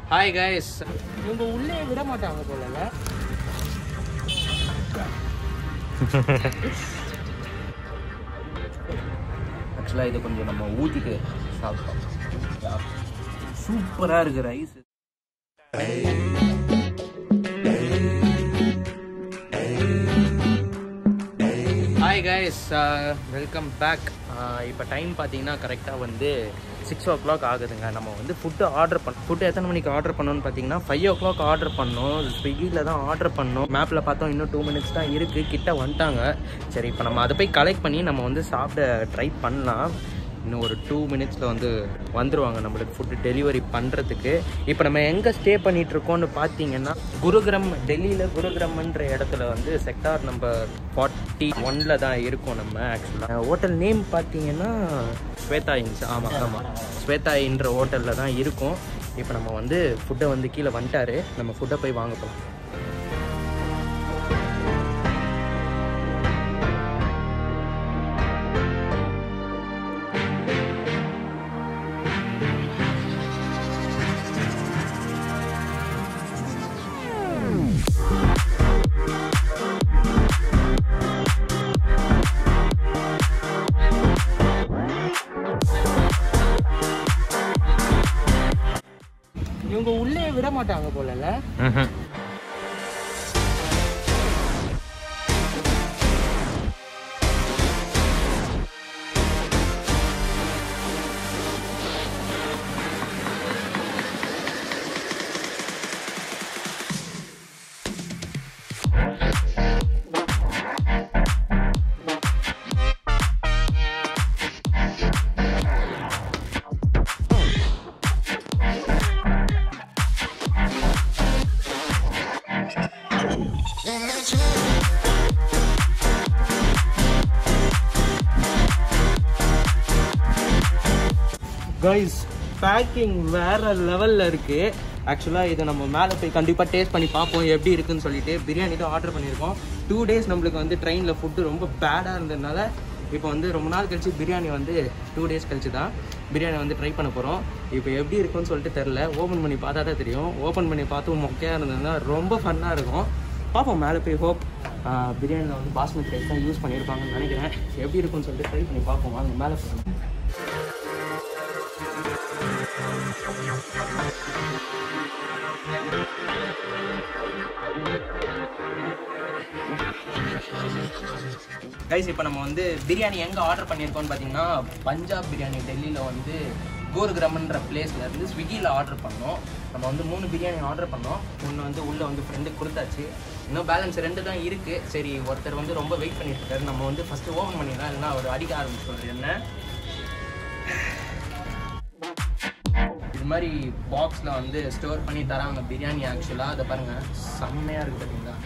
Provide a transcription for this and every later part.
Hi guys இவங்க உள்ளே விட மாட்டாங்க போலல ஆக்சுவலாக இதை கொஞ்சம் நம்ம ஊற்றிட்டு சாப்பிட்டோம் சூப்பராக இருக்கு rice hi guys welcome back இப்போ டைம் பார்த்தீங்கன்னா கரெக்டாக வந்து சிக்ஸ் ஓ கிளாக் ஆகுதுங்க நம்ம வந்து ஃபுட்டு ஆர்டர் பண்ண ஃபுட்டு எத்தனை மணிக்கு ஆர்டர் பண்ணோம்னு பார்த்தீங்கன்னா ஃபைவ் ஓ கிளாக் ஆர்டர் பண்ணோம் ஸ்விக்கியில் தான் ஆர்டர் பண்ணோம் மேப்பில் பார்த்தோம் இன்னும் டூ மினிட்ஸ் தான் இருக்குது கிட்ட வந்துட்டாங்க சரி இப்போ நம்ம அதை போய் கலெக்ட் பண்ணி நம்ம வந்து சாப்பிட ட்ரை பண்ணலாம் இன்னும் ஒரு டூ மினிட்ஸில் வந்து வந்துருவாங்க நம்மளுக்கு ஃபுட்டு டெலிவரி பண்ணுறதுக்கு இப்போ நம்ம எங்கே ஸ்டே பண்ணிட்டு இருக்கோம்னு பார்த்தீங்கன்னா குருகிரம் டெல்லியில் குருகிரம்ன்ற இடத்துல வந்து செக்டார் நம்பர் ஃபார்ட்டி ஒனில் தான் இருக்கோம் நம்ம ஆக்சுவலாக ஹோட்டல் நேம் பார்த்தீங்கன்னா ஸ்வேதா இன்ஸ் ஆமாம் ஆமாம் ஸ்வேதா இன்ற ஹோட்டலில் தான் இருக்கும் இப்போ நம்ம வந்து ஃபுட்டை வந்து கீழே வந்துட்டாரு நம்ம ஃபுட்டை போய் வாங்க போகலாம் இவங்க உள்ளே விட மாட்டாங்க போலல கைஸ் பேக்கிங் வேற லெவல்ல இருக்கு ஆக்சுவலாக இதை நம்ம மேலே போய் கண்டிப்பாக டேஸ்ட் பண்ணி பார்ப்போம் எப்படி இருக்குன்னு சொல்லிட்டு பிரியாணி தான் ஆர்டர் பண்ணியிருக்கோம் டூ டேஸ் நம்மளுக்கு வந்து ட்ரெயினில் ஃபுட்டு ரொம்ப பேடாக இருந்ததுனால இப்போ வந்து ரொம்ப நாள் கழிச்சு பிரியாணி வந்து டூ டேஸ் கழிச்சு தான் பிரியாணி வந்து ட்ரை பண்ண போகிறோம் இப்போ எப்படி இருக்குன்னு சொல்லிட்டு தெரில ஓப்பன் பண்ணி பார்த்தா தான் தெரியும் ஓப்பன் பண்ணி பார்த்து மொக்கையாக இருந்ததுன்னா ரொம்ப ஃபன்னாக இருக்கும் பார்ப்போம் மேலே போய் ஹோப் பிரியாணியில் வந்து பாஸ்மதி ரைஸ் தான் யூஸ் பண்ணியிருப்பாங்கன்னு நினைக்கிறேன் எப்படி இருக்குன்னு சொல்லிட்டு ட்ரை பண்ணி பார்ப்போம் வாங்க மேலே போகணும் கைஸ் இப்போ நம்ம வந்து பிரியாணி எங்கே ஆர்டர் பண்ணியிருக்கோம்னு பார்த்தீங்கன்னா பஞ்சாப் பிரியாணி டெல்லியில் வந்து கோருகிரம்ன்ற பிளேஸில் இருந்து ஸ்விக்கியில் ஆர்டர் பண்ணோம் நம்ம வந்து மூணு பிரியாணி ஆர்டர் பண்ணோம் ஒன்று வந்து உள்ளே வந்து ஃப்ரெண்டுக்கு கொடுத்தாச்சு இன்னும் பேலன்ஸ் ரெண்டு தான் இருக்குது சரி ஒருத்தர் வந்து ரொம்ப வெயிட் பண்ணிட்டு இருக்காரு நம்ம வந்து ஃபஸ்ட்டு ஓப்பன் பண்ணிடலாம் இல்லைன்னா அவர் அடிக்க ஆரம்பிச்சிடுவார் என்ன இது மாதிரி பாக்ஸில் வந்து ஸ்டோர் பண்ணி தராங்க பிரியாணி ஆக்சுவலாக அதை பாருங்கள் செம்மையாக இருக்குது பார்த்தீங்களா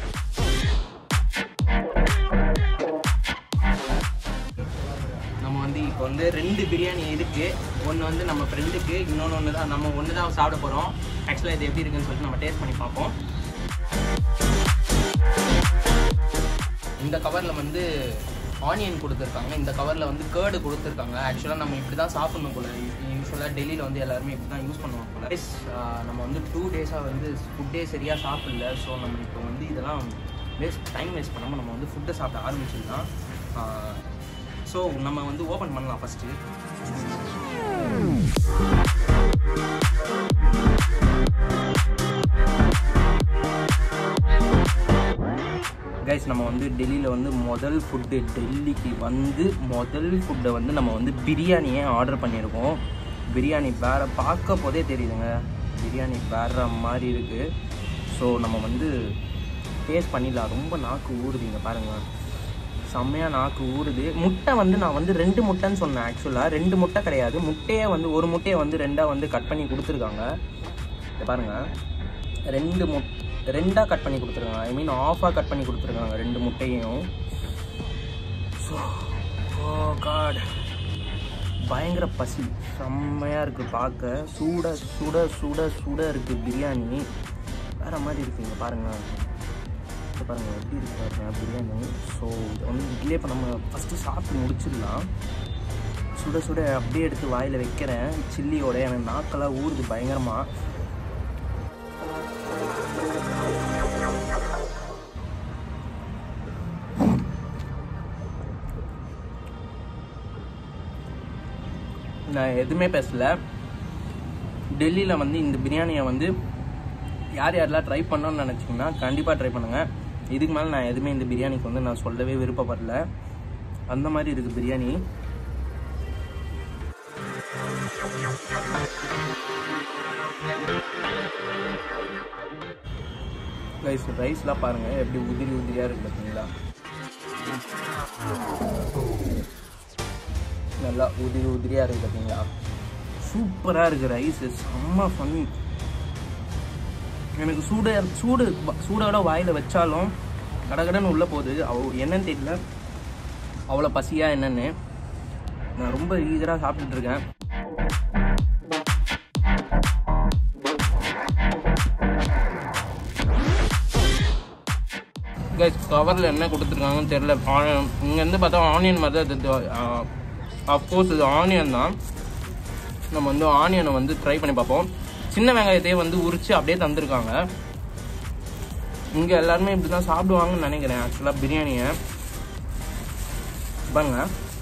நம்ம வந்து இப்போ வந்து ரெண்டு பிரியாணி இருக்கு ஒன்று வந்து நம்ம ஃப்ரெண்டுக்கு இன்னொன்று ஒன்று தான் நம்ம ஒன்று தான் சாப்பிட போகிறோம் ஆக்சுவலாக இது எப்படி இருக்குன்னு சொல்லிட்டு நம்ம டேஸ்ட் பண்ணி பார்ப்போம் இந்த கவரில் வந்து ஆனியன் கொடுத்துருக்காங்க இந்த கவரில் வந்து கேர்டு கொடுத்துருக்காங்க ஆக்சுவலாக நம்ம இப்படி தான் சாப்பிடணும் போல யூஸ்வலாக டெல்லியில் வந்து எல்லாருமே இப்படி தான் யூஸ் பண்ணுவாங்க போல Guys, ஆஹ் நம்ம வந்து டூ டேஸாக வந்து ஃபுட்டே சரியாக சாப்பிடல ஸோ நம்ம இப்போ வந்து இதெல்லாம் வேஸ்ட் டைம் வேஸ்ட் பண்ணாமல் நம்ம வந்து ஃபுட்டை சாப்பிட ஆரம்பிச்சிடலாம் ஸோ நம்ம வந்து ஓப்பன் பண்ணலாம் ஃபஸ்ட்டு கைஸ் நம்ம வந்து டெல்லியில் வந்து முதல் ஃபுட்டு டெல்லிக்கு வந்து முதல் ஃபுட்டை வந்து நம்ம வந்து பிரியாணியே ஆர்டர் பண்ணியிருக்கோம் பிரியாணி வேற பார்க்க போதே தெரியுதுங்க பிரியாணி வேற மாதிரி இருக்குது ஸோ நம்ம வந்து டேஸ்ட் பண்ணிடலாம் ரொம்ப நாக்கு ஊறுதுங்க பாருங்கள் செம்மையாக நாக்கு ஊறுது முட்டை வந்து நான் வந்து ரெண்டு முட்டைன்னு சொன்னேன் ஆக்சுவலாக ரெண்டு முட்டை கிடையாது முட்டையை வந்து ஒரு முட்டையை வந்து ரெண்டாக வந்து கட் பண்ணி கொடுத்துருக்காங்க இதை பாருங்கள் ரெண்டு முட் ரெண்டாக கட் பண்ணி கொடுத்துருக்காங்க ஐ மீன் ஆஃபாக கட் பண்ணி கொடுத்துருக்காங்க ரெண்டு முட்டையும் ஸோ ஓ காட் பயங்கர பசி செம்மையாக இருக்குது பார்க்க சூட சுட சுட சுட இருக்குது பிரியாணி வேறு மாதிரி இருக்குங்க பாருங்கள் இப்போ பாருங்கள் எப்படி இருக்கு பாருங்க பிரியாணி ஸோ இதை வந்து இதுலேயே இப்போ நம்ம ஃபஸ்ட்டு சாப்பிட்டு முடிச்சிடலாம் சுட சுட அப்படியே எடுத்து வாயில் வைக்கிறேன் சில்லியோட எனக்கு நாக்கெல்லாம் ஊறுது பயங்கரமாக நான் எதுவுமே பேசல டெல்லியில் வந்து இந்த பிரியாணியை வந்து யார் யாரெல்லாம் ட்ரை பண்ணணும்னு நினச்சிங்கன்னா கண்டிப்பாக ட்ரை பண்ணுங்கள் இதுக்கு மேலே நான் எதுவுமே இந்த பிரியாணிக்கு வந்து நான் சொல்லவே விருப்பப்படல அந்த மாதிரி இருக்குது பிரியாணி ரைஸ் ரைஸ்லாம் பாருங்கள் எப்படி உதிரி உதிரியாக இருக்குது பார்த்தீங்களா நல்லா உதிரி உதிரியாக இருக்குது பார்த்தீங்களா சூப்பராக இருக்குது ரைஸு செம்ம ஃபன் எனக்கு சூடு சூடு சூடோட வாயில் வச்சாலும் கடகடன்னு உள்ளே போகுது அவ என்னன்னு தெரியல அவ்வளோ பசியா என்னன்னு நான் ரொம்ப ஈஸராக சாப்பிட்டுட்டு இருக்கேன் கைஸ் கவரில் என்ன கொடுத்துருக்காங்கன்னு தெரில இங்கேருந்து பார்த்தா ஆனியன் மாதிரி தான் தெரியுது அஃப்கோர்ஸ் இது ஆனியன் தான் நம்ம வந்து ஆனியனை வந்து ட்ரை பண்ணி பார்ப்போம் சின்ன வெங்காயத்தையே வந்து உரிச்சு அப்படியே தந்திருக்காங்க இங்கே எல்லாருமே இப்படி தான் சாப்பிடுவாங்கன்னு நினைக்கிறேன் ஆக்சுவலாக பிரியாணியை பாருங்க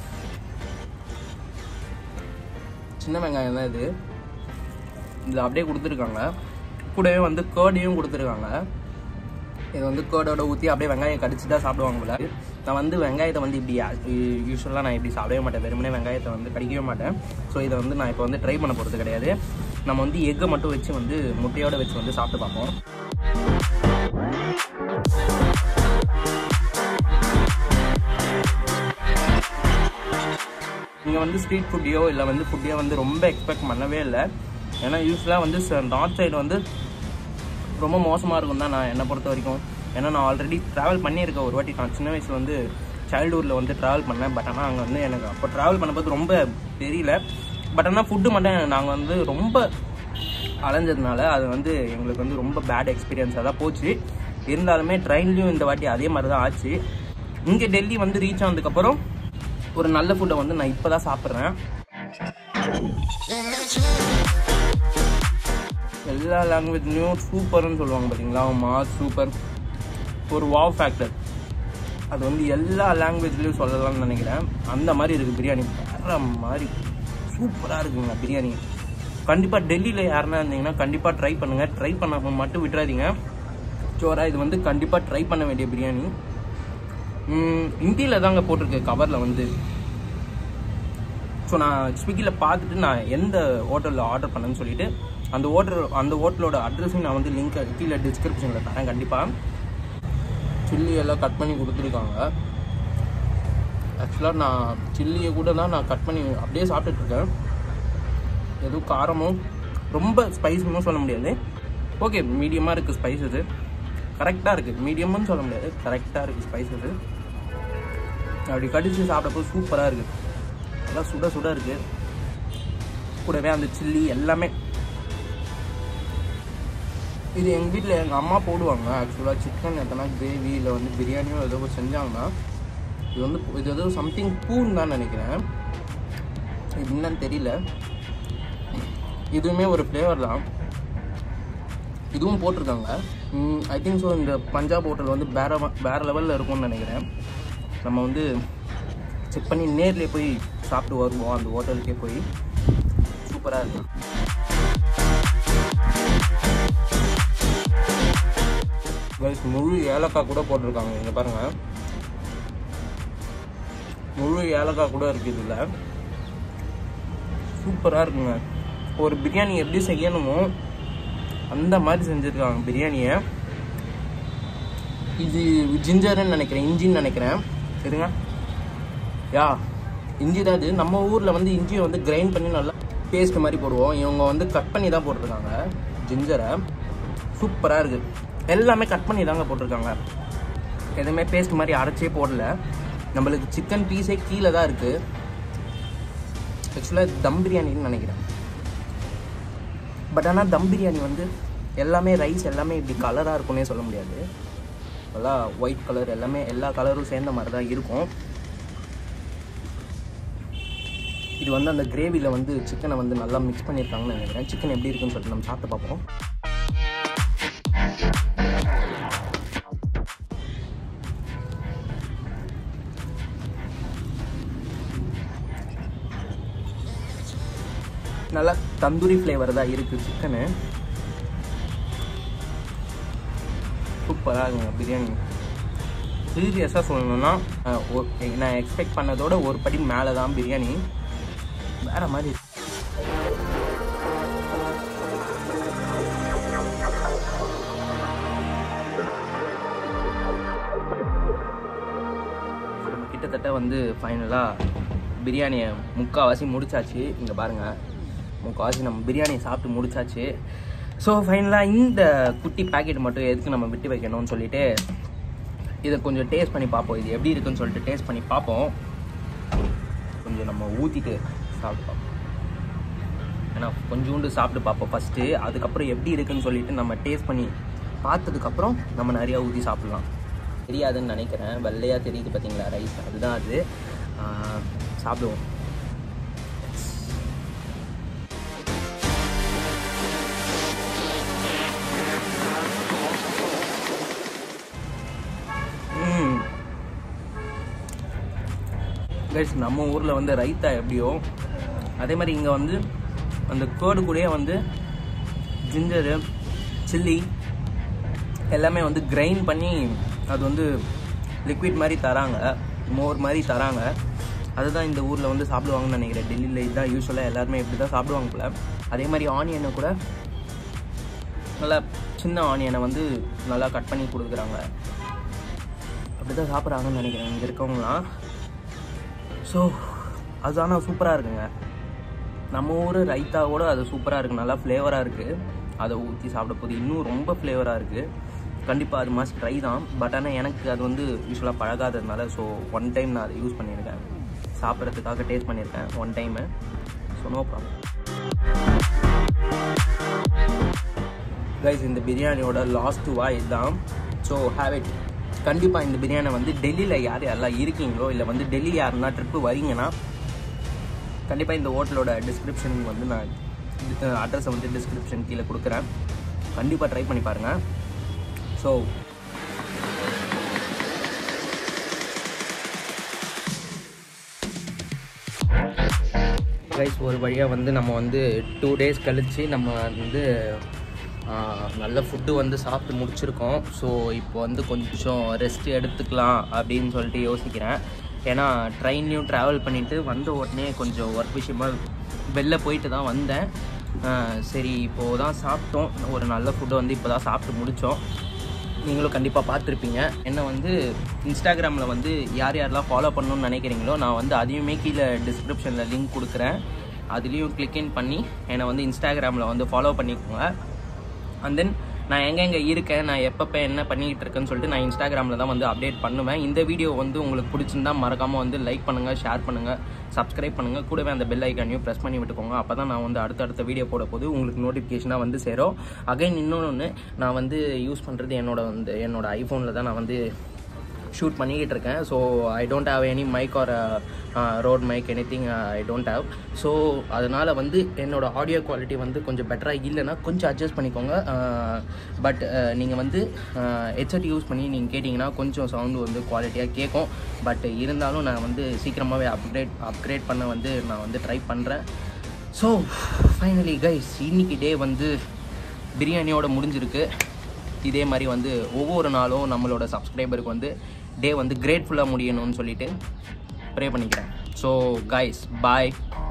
சின்ன வெங்காயம் தான் இது இது அப்படியே கொடுத்துருக்காங்க கூடவே வந்து கேர்டையும் கொடுத்துருக்காங்க இது வந்து கேர்டோட ஊற்றி அப்படியே வெங்காயம் கடிச்சு தான் சாப்பிடுவாங்க போல நான் வந்து வெங்காயத்தை வந்து இப்படி யூஸ்வலாக நான் இப்படி சாப்பிடவே மாட்டேன் வெறுமனே வெங்காயத்தை வந்து கடிக்கவே மாட்டேன் ஸோ இதை வந்து நான் இப்போ வந்து ட்ரை பண்ண போகிறது கிடையாது நம்ம வந்து எக்கை மட்டும் வச்சு வந்து முட்டையோட வச்சு வந்து சாப்பிட்டு பார்ப்போம் நீங்கள் வந்து ஸ்ட்ரீட் ஃபுட்டையோ இல்லை வந்து ஃபுட்டையோ வந்து ரொம்ப எக்ஸ்பெக்ட் பண்ணவே இல்லை ஏன்னா யூஸ்வலாக வந்து நார்த் சைடு வந்து ரொம்ப மோசமாக இருக்கும் தான் நான் என்னை பொறுத்த வரைக்கும் ஏன்னா நான் ஆல்ரெடி ட்ராவல் பண்ணியிருக்கேன் ஒரு வாட்டி நான் சின்ன வயசில் வந்து சைல்டுஹுட்டில் வந்து ட்ராவல் பண்ணேன் பட் ஆனால் அங்கே வந்து எனக்கு அப்போ ட்ராவல் பண்ணும்போது ரொம்ப தெரியல பட் ஆனால் ஃபுட்டு மட்டும் நாங்கள் வந்து ரொம்ப அலைஞ்சதுனால அது வந்து எங்களுக்கு வந்து ரொம்ப பேட் எக்ஸ்பீரியன்ஸாக தான் போச்சு இருந்தாலுமே ட்ரெயின்லேயும் இந்த வாட்டி அதே மாதிரி தான் ஆச்சு இங்கே டெல்லி வந்து ரீச் ஆனதுக்கப்புறம் ஒரு நல்ல ஃபுட்டை வந்து நான் இப்போ தான் சாப்பிட்றேன் எல்லா லாங்குவேஜ்லேயும் சூப்பர்னு சொல்லுவாங்க பார்த்தீங்களா மாஸ் சூப்பர் ஒரு வாவ் ஃபேக்டர் அது வந்து எல்லா லாங்குவேஜ்லேயும் சொல்லலாம்னு நினைக்கிறேன் அந்த மாதிரி இருக்குது பிரியாணி வேற மாதிரி சூப்பராக இருக்குங்க பிரியாணி கண்டிப்பாக டெல்லியில் யாருன்னா இருந்தீங்கன்னா கண்டிப்பாக ட்ரை பண்ணுங்கள் ட்ரை பண்ண மட்டும் விட்டுறாதீங்க சோரா இது வந்து கண்டிப்பாக ட்ரை பண்ண வேண்டிய பிரியாணி ஹிந்தியில் தாங்க போட்டிருக்கு கவரில் வந்து ஸோ நான் ஸ்விக்கியில் பார்த்துட்டு நான் எந்த ஹோட்டலில் ஆர்டர் பண்ணேன்னு சொல்லிட்டு அந்த ஹோட்டல் அந்த ஹோட்டலோட அட்ரஸையும் நான் வந்து லிங்க் கீழே டிஸ்கிரிப்ஷனில் தரேன் கண்டிப்பாக சில்லி எல்லாம் கட் பண்ணி கொடுத்துருக்காங்க ஆக்சுவலாக நான் சில்லியை கூட தான் நான் கட் பண்ணி அப்படியே சாப்பிட்டுட்ருக்கேன் எதுவும் காரமும் ரொம்ப ஸ்பைஸுன்னு சொல்ல முடியாது ஓகே மீடியமாக இருக்குது ஸ்பைஸ் இது கரெக்டாக இருக்குது மீடியம்னு சொல்ல முடியாது கரெக்டாக இருக்குது ஸ்பைஸ் இது அப்படி கடிச்சு சாப்பிட்டப்போ சூப்பராக இருக்குது நல்லா சுட சுட இருக்குது கூடவே அந்த சில்லி எல்லாமே இது எங்கள் வீட்டில் எங்கள் அம்மா போடுவாங்க ஆக்சுவலாக சிக்கன் எத்தனா கிரேவி இல்லை வந்து பிரியாணியோ ஏதோ செஞ்சாங்கன்னா இது வந்து இது ஏதோ சம்திங் பூன்னு தான் நினைக்கிறேன் இது என்னன்னு தெரியல இதுவுமே ஒரு ஃப்ளேவர் தான் இதுவும் போட்டிருக்காங்க ஐ திங்க் ஸோ இந்த பஞ்சாப் ஹோட்டல் வந்து வேற வேறு லெவலில் இருக்கும்னு நினைக்கிறேன் நம்ம வந்து செக் பண்ணி நேர்லேயே போய் சாப்பிட்டு வருவோம் அந்த ஹோட்டலுக்கே போய் சூப்பராக இருக்கும் கைஸ் முழு ஏலக்காய் கூட போட்டிருக்காங்க இங்கே பாருங்கள் முழு ஏலக்காய் கூட இருக்குது இதில் சூப்பராக இருக்குங்க ஒரு பிரியாணி எப்படி செய்யணுமோ அந்த மாதிரி செஞ்சுருக்காங்க பிரியாணியை இது ஜிஞ்சர்னு நினைக்கிறேன் இஞ்சின்னு நினைக்கிறேன் இருங்க யா இஞ்சி தான் இது நம்ம ஊரில் வந்து இஞ்சியை வந்து கிரைண்ட் பண்ணி நல்லா பேஸ்ட் மாதிரி போடுவோம் இவங்க வந்து கட் பண்ணி தான் போட்டிருக்காங்க ஜிஞ்சரை சூப்பராக இருக்குது எல்லாமே கட் பண்ணி தாங்க போட்டிருக்காங்க எதுவுமே பேஸ்ட் மாதிரி அரைச்சே போடல நம்மளுக்கு சிக்கன் பீஸே கீழே தான் இருக்குது ஆக்சுவலாக தம் பிரியாணின்னு நினைக்கிறேன் பட் ஆனால் தம் பிரியாணி வந்து எல்லாமே ரைஸ் எல்லாமே இப்படி கலராக இருக்கும்னே சொல்ல முடியாது நல்லா ஒயிட் கலர் எல்லாமே எல்லா கலரும் சேர்ந்த மாதிரி தான் இருக்கும் இது வந்து அந்த கிரேவியில் வந்து சிக்கனை வந்து நல்லா மிக்ஸ் பண்ணியிருக்காங்கன்னு நினைக்கிறேன் சிக்கன் எப்படி இருக்குன்னு சொல்லிட்டு நம்ம சாப்பிட்டு பார்ப்போம் நல்லா தந்தூரி ஃப்ளேவர் தான் இருக்குது சிக்கனு சூப்பராக இருக்குங்க பிரியாணி சீரியஸாக சொல்லணும்னா அஹ், ஒரு- நான் எக்ஸ்பெக்ட் பண்ணதோட ஒரு படி மேலே தான் பிரியாணி வேற மாதிரி இருக்கு. நம்ம கிட்டத்தட்ட வந்து ஃபைனலாக பிரியாணியை முக்கால்வாசி முடிச்சாச்சு இங்கே பாருங்கள் முக்கால்வாசி நம்ம பிரியாணியை சாப்பிட்டு முடிச்சாச்சு ஸோ ஃபைனலாக இந்த குட்டி பாக்கெட் மட்டும் எதுக்கு நம்ம விட்டு வைக்கணும்னு சொல்லிட்டு இதை கொஞ்சம் டேஸ்ட் பண்ணி பார்ப்போம் இது எப்படி இருக்குன்னு சொல்லிட்டு டேஸ்ட் பண்ணி பார்ப்போம் கொஞ்சம் நம்ம ஊற்றிட்டு சாப்பிட்டு பார்ப்போம் ஏன்னா கொஞ்சோண்டு சாப்பிட்டு பார்ப்போம் ஃபஸ்ட்டு அதுக்கப்புறம் எப்படி இருக்குன்னு சொல்லிட்டு நம்ம டேஸ்ட் பண்ணி பார்த்ததுக்கப்புறம் நம்ம நிறையா ஊற்றி சாப்பிட்லாம் தெரியாதுன்னு நினைக்கிறேன் வெள்ளையாக தெரியுது பார்த்தீங்களா ரைஸ் அதுதான் அது ஆஹ், சாப்பிடுவோம் ம் கைஸ் நம்ம ஊரில் வந்து ரைத்தா எப்படியோ அதே மாதிரி இங்கே வந்து அந்த கேர்டு கூடயே வந்து ஜிஞ்சரு சில்லி எல்லாமே வந்து கிரைண்ட் பண்ணி அது வந்து லிக்விட் மாதிரி தராங்க மோர் மாதிரி தராங்க அதுதான் இந்த ஊரில் வந்து சாப்பிடுவாங்கன்னு நினைக்கிறேன் டெல்லியில் இதுதான் யூஸ்வலாக எல்லாருமே இப்படி தான் சாப்பிடுவாங்க போல அதே மாதிரி ஆனியனை கூட நல்லா சின்ன ஆனியனை வந்து நல்லா கட் பண்ணி கொடுக்குறாங்க அப்படி தான் சாப்பிட்றாங்கன்னு நினைக்கிறேன் இங்கே இருக்கவங்களாம் ஸோ அது ஆனால் சூப்பராக இருக்குங்க நம்ம ஊர் ரைத்தாவோட அது சூப்பராக இருக்குது நல்லா ஃப்ளேவராக இருக்குது அதை ஊற்றி சாப்பிட போது இன்னும் ரொம்ப ஃப்ளேவராக இருக்குது கண்டிப்பாக அது மஸ்ட் ட்ரை தான் பட் ஆனால் எனக்கு அது வந்து யூஸ்வலாக பழகாததுனால ஸோ ஒன் டைம் நான் அதை யூஸ் பண்ணியிருக்கேன் சாப்பிட்றதுக்காக டேஸ்ட் பண்ணியிருக்கேன் one time so no problem guys இந்த பிரியாணியோட லாஸ்ட் வாய் இதுதான் ஸோ ஹேவ் இட் கண்டிப்பாக இந்த பிரியாணி வந்து டெல்லியில் யார் யாரெல்லாம் இருக்கீங்களோ இல்லை வந்து டெல்லி யாருன்னா ட்ரிப்பு வரீங்கன்னா கண்டிப்பாக இந்த ஹோட்டலோட டிஸ்கிரிப்ஷன் வந்து நான் அட்ரஸை வந்து டிஸ்கிரிப்ஷன் கீழே கொடுக்குறேன் கண்டிப்பாக ட்ரை பண்ணி பாருங்கள் ஸோ கைஸ் ஒரு வழியாக வந்து நம்ம வந்து டூ டேஸ் கழித்து நம்ம வந்து ஆ, நல்ல ஃபுட்டு வந்து சாப்பிட்டு முடிச்சிருக்கோம் ஸோ இப்போ வந்து கொஞ்சம் ரெஸ்ட் எடுத்துக்கலாம் அப்படின்னு சொல்லிட்டு யோசிக்கிறேன் ஏன்னா ட்ரெயின்லேயும் ட்ராவல் பண்ணிவிட்டு வந்த உடனே கொஞ்சம் ஒர்க் விஷயமா வெளில போயிட்டு தான் வந்தேன் ஆ, சரி இப்போது தான் சாப்பிட்டோம் ஒரு நல்ல ஃபுட்டை வந்து இப்போ தான் சாப்பிட்டு முடித்தோம் நீங்களும் கண்டிப்பாக பார்த்துருப்பீங்க என்னை வந்து இன்ஸ்டாகிராமில் வந்து யார் யாரெல்லாம் ஃபாலோ பண்ணணும்னு நினைக்கிறீங்களோ நான் வந்து அதையுமே கீழே டிஸ்கிரிப்ஷனில் லிங்க் கொடுக்குறேன் அதுலேயும் கிளிக் இன் பண்ணி என்னை வந்து இன்ஸ்டாகிராமில் வந்து ஃபாலோ பண்ணிக்கோங்க அண்ட் தென் நான் எங்கெங்கே இருக்கேன் நான் எப்பப்போ என்ன பண்ணிக்கிட்டு இருக்கேன்னு சொல்லிட்டு நான் இன்ஸ்டாகிராமில் தான் வந்து அப்டேட் பண்ணுவேன் இந்த வீடியோ வந்து உங்களுக்கு பிடிச்சிருந்தா மறக்காமல் வந்து லைக் பண்ணுங்கள் ஷேர் பண்ணுங்கள் சப்ஸ்கிரைப் பண்ணுங்கள் கூடவே அந்த பெல் ஐக்கானையும் ப்ரெஸ் பண்ணி விட்டுக்கோங்க அப்போ தான் நான் வந்து அடுத்தடுத்த வீடியோ போட போது உங்களுக்கு நோட்டிஃபிகேஷனாக வந்து சேரும் அகைன் இன்னொன்று நான் வந்து யூஸ் பண்ணுறது என்னோட வந்து என்னோட ஐஃபோனில் தான் நான் வந்து ஷூட் பண்ணிக்கிட்டு இருக்கேன் so I don't have any mic or Rode mic anything I don't have so அதனால் வந்து என்னோட ஆடியோ குவாலிட்டி வந்து கொஞ்சம் பெட்டராக இல்லைன்னா கொஞ்சம் அட்ஜஸ்ட் பண்ணிக்கோங்க பட் நீங்கள் வந்து ஹெட்செட் யூஸ் பண்ணி நீங்கள் கேட்டிங்கன்னா கொஞ்சம் சவுண்டு வந்து குவாலிட்டியாக கேட்கும் பட் இருந்தாலும் நான் வந்து சீக்கிரமாகவே அப்கிரேட் அப்கிரேட் பண்ண வந்து நான் வந்து ட்ரை பண்ணுறேன் ஸோ ஃபைனலி கைஸ் இன்னைக்கு டே வந்து பிரியாணியோட முடிஞ்சிருக்கு இதே மாதிரி வந்து ஒவ்வொரு நாளும் நம்மளோட சப்ஸ்கிரைபருக்கு வந்து டே வந்து கிரேட்ஃபுல்லாக முடியணும்னு சொல்லிட்டு ப்ரே பண்ணிக்கிறேன் ஸோ கைஸ் பாய்